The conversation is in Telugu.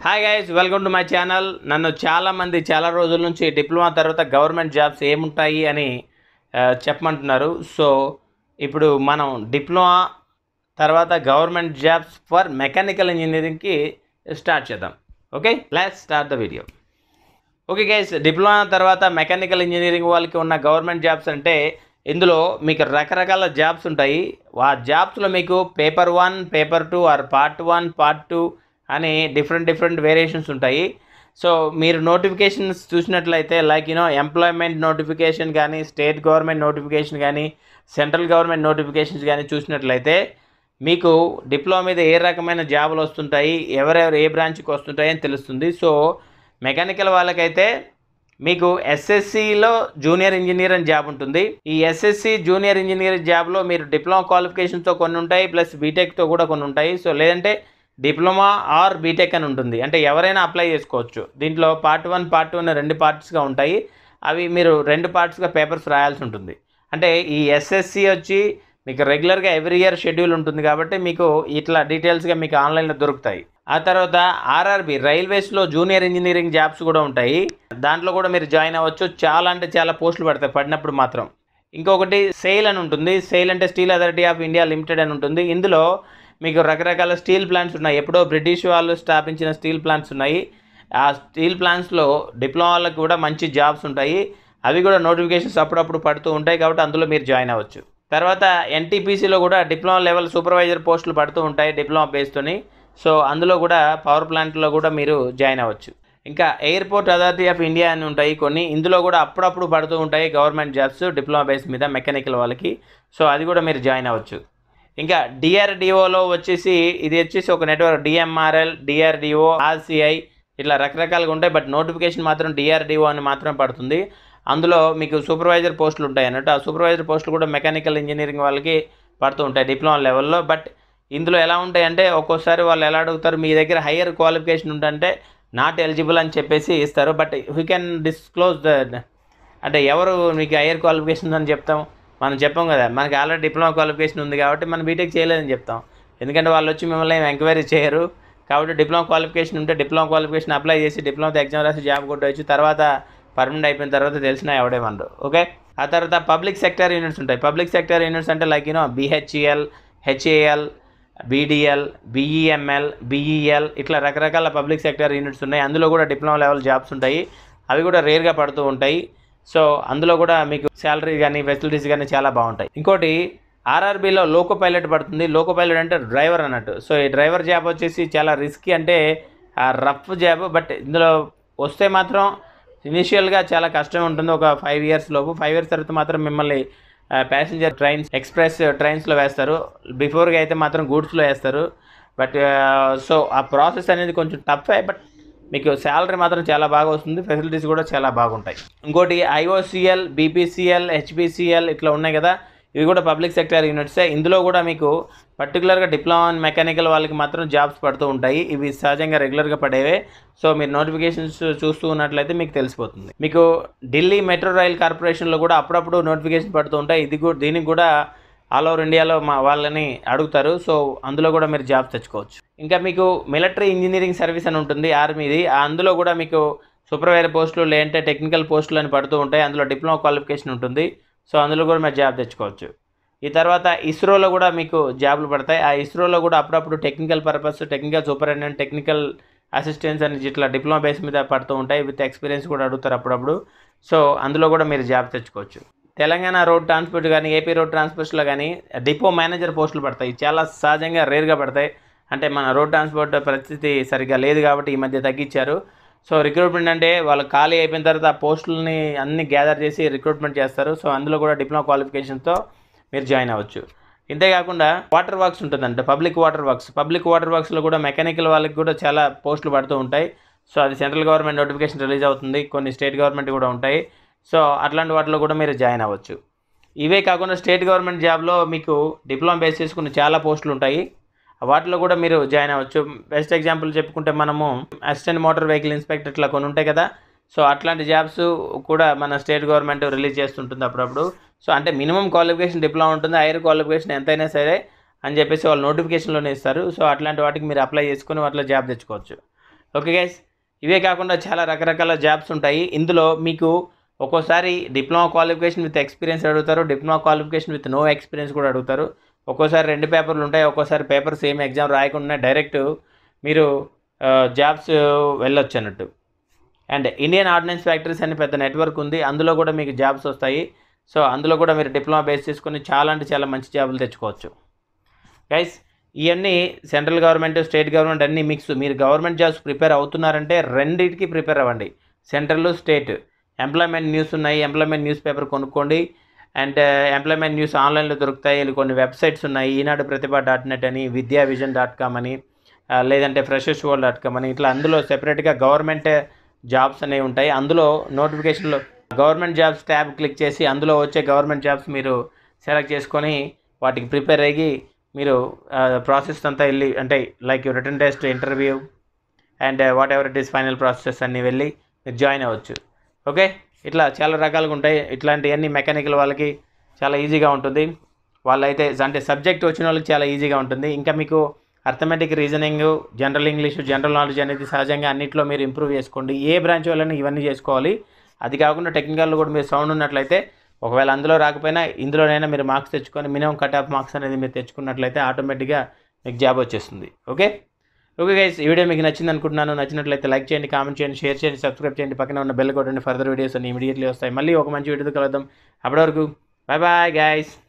hi guys welcome to my channel నన్ను చాలామంది చాలా రోజుల నుంచి డిప్లొమా తర్వాత గవర్నమెంట్ జాబ్స్ ఏముంటాయి అని ఆ, చెప్పమంటున్నారు సో ఇప్పుడు మనం డిప్లొమా తర్వాత గవర్నమెంట్ జాబ్స్ ఫర్ మెకానికల్ ఇంజనీరింగ్కి స్టార్ట్ చేద్దాం okay let's start the video okay guys diploma తర్వాత మెకానికల్ ఇంజనీరింగ్ వాళ్ళకి ఉన్న గవర్నమెంట్ జాబ్స్ అంటే ఇందులో మీకు రకరకాల జాబ్స్ ఉంటాయి ఆ జాబ్స్లో మీకు paper one paper two or part one part two అని డిఫరెంట్ డిఫరెంట్ వేరియేషన్స్ ఉంటాయి సో మీరు నోటిఫికేషన్స్ చూసినట్లయితే లైక్ యూనో ఎంప్లాయ్మెంట్ నోటిఫికేషన్ కానీ స్టేట్ గవర్నమెంట్ నోటిఫికేషన్ కానీ సెంట్రల్ గవర్నమెంట్ నోటిఫికేషన్స్ కానీ చూసినట్లయితే మీకు డిప్లొమా మీద ఏ రకమైన జాబులు వస్తుంటాయి ఎవరెవరు ఏ బ్రాంచ్కి వస్తుంటాయి అని తెలుస్తుంది సో మెకానికల్ వాళ్ళకైతే మీకు ఎస్ఎస్సిలో జూనియర్ ఇంజనీర్ అని జాబ్ ఉంటుంది ఈ ఎస్ఎస్సి జూనియర్ ఇంజనీర్ జాబ్లో మీరు డిప్లొమా క్వాలిఫికేషన్తో కొన్ని ఉంటాయి ప్లస్ బీటెక్తో కూడా కొన్ని ఉంటాయి సో లేదంటే డిప్లొమా ఆర్ బీటెక్ అని ఉంటుంది అంటే ఎవరైనా అప్లై చేసుకోవచ్చు దీంట్లో పార్ట్ వన్ పార్ట్ టూ అనే రెండు పార్ట్స్గా ఉంటాయి అవి మీరు రెండు పార్ట్స్గా పేపర్స్ రాయాల్సి ఉంటుంది అంటే ఈ ఎస్ఎస్సి వచ్చి మీకు రెగ్యులర్గా ఎవ్రీ ఇయర్ షెడ్యూల్ ఉంటుంది కాబట్టి మీకు ఇట్లా డీటెయిల్స్గా మీకు ఆన్లైన్లో దొరుకుతాయి ఆ తర్వాత ఆర్ఆర్బి రైల్వేస్లో జూనియర్ ఇంజనీరింగ్ జాబ్స్ కూడా ఉంటాయి దాంట్లో కూడా మీరు జాయిన్ అవ్వచ్చు చాలా అంటే చాలా పోస్టులు పడతాయి పడినప్పుడు మాత్రం ఇంకొకటి సెయిల్ అని ఉంటుంది సెయిల్ అంటే Steel Authority of India Limited అని ఉంటుంది ఇందులో మీకు రకరకాల స్టీల్ ప్లాంట్స్ ఉన్నాయి ఎప్పుడో బ్రిటిష్ వాళ్ళు స్థాపించిన స్టీల్ ప్లాంట్స్ ఉన్నాయి ఆ స్టీల్ ప్లాంట్స్లో డిప్లొమాలకు కూడా మంచి జాబ్స్ ఉంటాయి అవి కూడా నోటిఫికేషన్స్ అప్పుడప్పుడు పడుతూ ఉంటాయి కాబట్టి అందులో మీరు జాయిన్ అవ్వచ్చు తర్వాత ఎన్టీపీసీలో కూడా డిప్లొమా లెవెల్ సూపర్వైజర్ పోస్టులు పడుతూ ఉంటాయి డిప్లొమా బేస్తోని సో అందులో కూడా పవర్ ప్లాంట్లో కూడా మీరు జాయిన్ అవ్వచ్చు ఇంకా ఎయిర్పోర్ట్ అథారిటీ ఆఫ్ ఇండియా అని ఉంటాయి కొన్ని ఇందులో కూడా అప్పుడప్పుడు పడుతూ ఉంటాయి గవర్నమెంట్ జాబ్స్ డిప్లొమా బేస్ మీద మెకానికల్ వాళ్ళకి సో అది కూడా మీరు జాయిన్ అవ్వచ్చు ఇంకా డిఆర్డిఓలో వచ్చేసి ఇది వచ్చేసి ఒక నెట్వర్క్ డిఎంఆర్ఎల్ డిఆర్డిఓ ఆర్సిఐ ఇట్లా రకరకాలుగా ఉంటాయి బట్ నోటిఫికేషన్ మాత్రం డిఆర్డిఓ అని మాత్రం పడుతుంది అందులో మీకు సూపర్వైజర్ పోస్టులు ఉంటాయి అన్నట్టు ఆ సూపర్వైజర్ పోస్టులు కూడా మెకానికల్ ఇంజనీరింగ్ వాళ్ళకి పడుతూ ఉంటాయి డిప్లొమా లెవెల్లో బట్ ఇందులో ఎలా ఉంటాయి అంటే ఒక్కోసారి వాళ్ళు ఎలా అడుగుతారు మీ దగ్గర హయ్యర్ క్వాలిఫికేషన్ ఉందంటే నాట్ ఎలిజిబుల్ అని చెప్పేసి ఇస్తారు but we can disclose the అంటే ఎవరు మీకు హయ్యర్ క్వాలిఫికేషన్ ఉందని చెప్తాం మనం చెప్పాం కదా మనకి ఆల్రెడీ డిప్లొమా క్వాలిఫికేషన్ ఉంది కాబట్టి మనం బీటెక్ చేయలేదని చెప్తాం ఎందుకంటే వాళ్ళు వచ్చి మిమ్మల్ని ఎంక్వైరీ చేయరు కాబట్టి డిప్లొమా క్వాలిఫికేషన్ ఉంటే డిప్లొమా క్వాలిఫికేషన్ అప్లై చేసి డిప్లొమా ఎగ్జామ్ రాసి జాబ్ కొట్టవచ్చు తర్వాత పర్మనెంట్ అయిపోయిన తర్వాత తెలిసినా ఎవడేమనరు ఓకే ఆ తర్వాత పబ్లిక్ సెక్టర్ యూనిట్స్ ఉంటాయి పబ్లిక్ సెక్టర్ యూనిట్స్ అంటే like you know BHEL HAL BDL BEML BEL ఇట్లా రకరకాల పబ్లిక్ సెక్టర్ యూనిట్స్ ఉన్నాయి అందులో కూడా డిప్లొమా లెవెల్ జాబ్స్ ఉంటాయి అవి కూడా రేర్గా పడుతూ ఉంటాయి సో అందులో కూడా మీకు శాలరీ కానీ ఫెసిలిటీస్ కానీ చాలా బాగుంటాయి ఇంకోటి ఆర్ఆర్బీలో లోకో పైలట్ పడుతుంది లోకో పైలట్ అంటే డ్రైవర్ అన్నట్టు సో ఈ డ్రైవర్ జాబ్ వచ్చేసి చాలా రిస్కీ అంటే రఫ్ జాబ్ బట్ ఇందులో వస్తే మాత్రం ఇనిషియల్గా చాలా కష్టం ఉంటుంది ఒక ఫైవ్ ఇయర్స్ లోపు ఫైవ్ ఇయర్స్ తర్వాత మాత్రం మిమ్మల్ని ప్యాసింజర్ ట్రైన్స్ ఎక్స్ప్రెస్ ట్రైన్స్లో వేస్తారు బిఫోర్గా అయితే మాత్రం గూడ్స్లో వేస్తారు బట్ సో ఆ ప్రాసెస్ అనేది కొంచెం టఫ్ బట్ మీకు శాలరీ మాత్రం చాలా బాగా వస్తుంది ఫెసిలిటీస్ కూడా చాలా బాగుంటాయి ఇంకోటి ఐఓసిఎల్ బీపీసీఎల్ హెచ్పిసిఎల్ ఇట్లా ఉన్నాయి కదా ఇవి కూడా పబ్లిక్ సెక్టర్ యూనిట్సే ఇందులో కూడా మీకు పర్టికులర్గా డిప్లొమా అండ్ మెకానికల్ వాళ్ళకి మాత్రం జాబ్స్ పడుతూ ఉంటాయి ఇవి సహజంగా రెగ్యులర్గా పడేవే సో మీరు నోటిఫికేషన్స్ చూస్తూ ఉన్నట్లయితే మీకు తెలిసిపోతుంది మీకు ఢిల్లీ మెట్రో రైల్ కార్పొరేషన్లో కూడా అప్పుడప్పుడు నోటిఫికేషన్ పడుతూ ఉంటాయి ఇది కూడా దీనికి కూడా ఆల్ ఓవర్ ఇండియాలో మా వాళ్ళని అడుగుతారు సో అందులో కూడా మీరు జాబ్ తెచ్చుకోవచ్చు ఇంకా మీకు మిలిటరీ ఇంజనీరింగ్ సర్వీస్ అని ఉంటుంది ఆర్మీది అందులో కూడా మీకు సూపర్వైజర్ పోస్టులు లేదంటే టెక్నికల్ పోస్టులు అని పడుతూ ఉంటాయి అందులో డిప్లొమా క్వాలిఫికేషన్ ఉంటుంది సో అందులో కూడా మీరు జాబ్ తెచ్చుకోవచ్చు ఈ తర్వాత ఇస్రోలో కూడా మీకు జాబ్లు పడతాయి ఆ ఇస్రోలో కూడా అప్పుడప్పుడు technical purpose technical superintendent technical assistance అని ఇట్లా డిప్లొమా బేస్ మీద పడుతూ ఉంటాయి విత్ ఎక్స్పీరియన్స్ కూడా అడుగుతారు అప్పుడప్పుడు సో అందులో కూడా మీరు జాబ్ తెచ్చుకోవచ్చు తెలంగాణ రోడ్ ట్రాన్స్పోర్ట్ కానీ ఏపీ రోడ్ ట్రాన్స్పోర్ట్స్లో కానీ డిపో మేనేజర్ పోస్టులు పడతాయి చాలా సహజంగా రేర్గా పడతాయి అంటే మన రోడ్ ట్రాన్స్పోర్ట్ పరిస్థితి సరిగ్గా లేదు కాబట్టి ఈ మధ్య తగ్గించారు సో రిక్రూట్మెంట్ అంటే వాళ్ళు ఖాళీ అయిపోయిన తర్వాత ఆ పోస్టులని అన్ని గ్యాదర్ చేసి రిక్రూట్మెంట్ చేస్తారు సో అందులో కూడా డిప్లొమా క్వాలిఫికేషన్తో మీరు జాయిన్ అవ్వచ్చు ఇంతేకాకుండా వాటర్ వర్క్స్ ఉంటుందంట public water works public water వర్క్స్లో కూడా మెకానికల్ వాళ్ళకి కూడా చాలా పోస్టులు పడుతూ ఉంటాయి సో అది సెంట్రల్ గవర్నమెంట్ నోటిఫికేషన్ రిలీజ్ అవుతుంది కొన్ని స్టేట్ గవర్నమెంట్ కూడా ఉంటాయి సో అట్లాంటి వాటిలో కూడా మీరు జాయిన్ అవ్వచ్చు ఇవే కాకుండా స్టేట్ గవర్నమెంట్ జాబ్లో మీకు డిప్లొమా బేస్ చేసుకుని చాలా పోస్టులు ఉంటాయి వాటిలో కూడా మీరు జాయిన్ అవ్వచ్చు బెస్ట్ ఎగ్జాంపుల్ చెప్పుకుంటే మనము అసిస్టెంట్ మోటార్ వెహికల్ ఇన్స్పెక్టర్ ఇట్లా కొన్ని ఉంటాయి కదా సో అట్లాంటి జాబ్స్ కూడా మన స్టేట్ గవర్నమెంట్ రిలీజ్ చేస్తుంటుంది అప్పుడప్పుడు సో అంటే మినిమం క్వాలిఫికేషన్ డిప్లొమా ఉంటుంది హైయర్ క్వాలిఫికేషన్ ఎంతైనా సరే అని చెప్పేసి వాళ్ళు నోటిఫికేషన్లోనే ఇస్తారు సో అట్లాంటి వాటికి మీరు అప్లై చేసుకుని వాటిలో జాబ్ తెచ్చుకోవచ్చు ఓకే గైస్ ఇవే కాకుండా చాలా రకరకాల జాబ్స్ ఉంటాయి ఇందులో మీకు ఒక్కోసారి డిప్లొమా క్వాలిఫికేషన్ విత్ ఎక్స్పీరియన్స్ అడుగుతారు diploma qualification with no experience కూడా అడుగుతారు ఒక్కోసారి రెండు పేపర్లు ఉంటాయి ఒక్కోసారి పేపర్ సేమ్ ఎగ్జామ్ రాయకుండా డైరెక్ట్ మీరు జాబ్స్ వెళ్ళొచ్చు అన్నట్టు అండ్ ఇండియన్ ఆర్డినెన్స్ ఫ్యాక్టరీస్ అని పెద్ద నెట్వర్క్ ఉంది అందులో కూడా మీకు జాబ్స్ వస్తాయి సో అందులో కూడా మీరు డిప్లొమా బేస్ చేసుకొని చాలా అంటే చాలా మంచి జాబులు తెచ్చుకోవచ్చు గైస్ ఇవన్నీ సెంట్రల్ గవర్నమెంట్ స్టేట్ గవర్నమెంట్ అన్నీ మిక్స్ మీరు గవర్నమెంట్ జాబ్స్ ప్రిపేర్ అవుతున్నారంటే రెండింటికి ప్రిపేర్ అవ్వండి సెంట్రల్ స్టేట్ ఎంప్లాయ్మెంట్ న్యూస్ ఉన్నాయి ఎంప్లాయ్మెంట్ న్యూస్ పేపర్ కొనుక్కోండి అండ్ ఎంప్లాయ్మెంట్ న్యూస్ ఆన్లైన్లో దొరుకుతాయి ఇలా కొన్ని వెబ్సైట్స్ ఉన్నాయి ఈనాడు ప్రతిభ డాట్ నెట్ అని విద్యా విజన్ డాట్ కామ్ అని ఆ, లేదంటే ఫ్రెషర్స్ వరల్డ్ డాట్ కామ్ అని ఇట్లా అందులో సెపరేట్గా గవర్నమెంట్ జాబ్స్ అనేవి ఉంటాయి అందులో నోటిఫికేషన్లో గవర్నమెంట్ జాబ్స్ ట్యాబ్ క్లిక్ చేసి అందులో వచ్చే గవర్నమెంట్ జాబ్స్ మీరు సెలెక్ట్ చేసుకొని వాటికి ప్రిపేర్ అయ్యి మీరు ప్రాసెస్ అంతా వెళ్ళి అంటే like written test interview and whatever it is final process అన్నీ వెళ్ళి మీరు జాయిన్ అవ్వచ్చు ఓకే ఇట్లా చాలా రకాలుగా ఉంటాయి ఇట్లాంటివన్నీ మెకానికల్ వాళ్ళకి చాలా ఈజీగా ఉంటుంది వాళ్ళైతే అంటే సబ్జెక్ట్ వచ్చిన వాళ్ళకి చాలా ఈజీగా ఉంటుంది ఇంకా మీకు arithmetic reasoning general English general knowledge అనేది సహజంగా అన్నింటిలో మీరు ఇంప్రూవ్ చేసుకోండి ఏ బ్రాంచ్ వాళ్ళని ఇవన్నీ చేసుకోవాలి అది కాకుండా టెక్నికల్లో కూడా మీరు సౌండ్ ఉన్నట్లయితే ఒకవేళ అందులో రాకపోయినా ఇందులోనైనా మీరు మార్క్స్ తెచ్చుకొని మినిమం కట్ ఆఫ్ మార్క్స్ అనేది మీరు తెచ్చుకున్నట్లయితే ఆటోమేటిక్గా మీకు జాబ్ వచ్చేస్తుంది ఓకే ఓకే గైస్ ఈ వీడియో మీకు నచ్చింది అనుకుంటున్నాను నచ్చినట్లయితే లైక్ చేయండి కామెంట్ చేయండి షేర్ చేయండి సబ్స్క్రైబ్ చేయండి పక్కన ఉన్న బెల్ కొట్టండి ఫర్దర్ వీడియోస్ అన్ని ఇమీడియట్లీ వస్తాయి మళ్ళీ ఒక మంచి వీడియోతో కలుద్దాం అప్పటి వరకు బాయ్ బాయ్ గైస్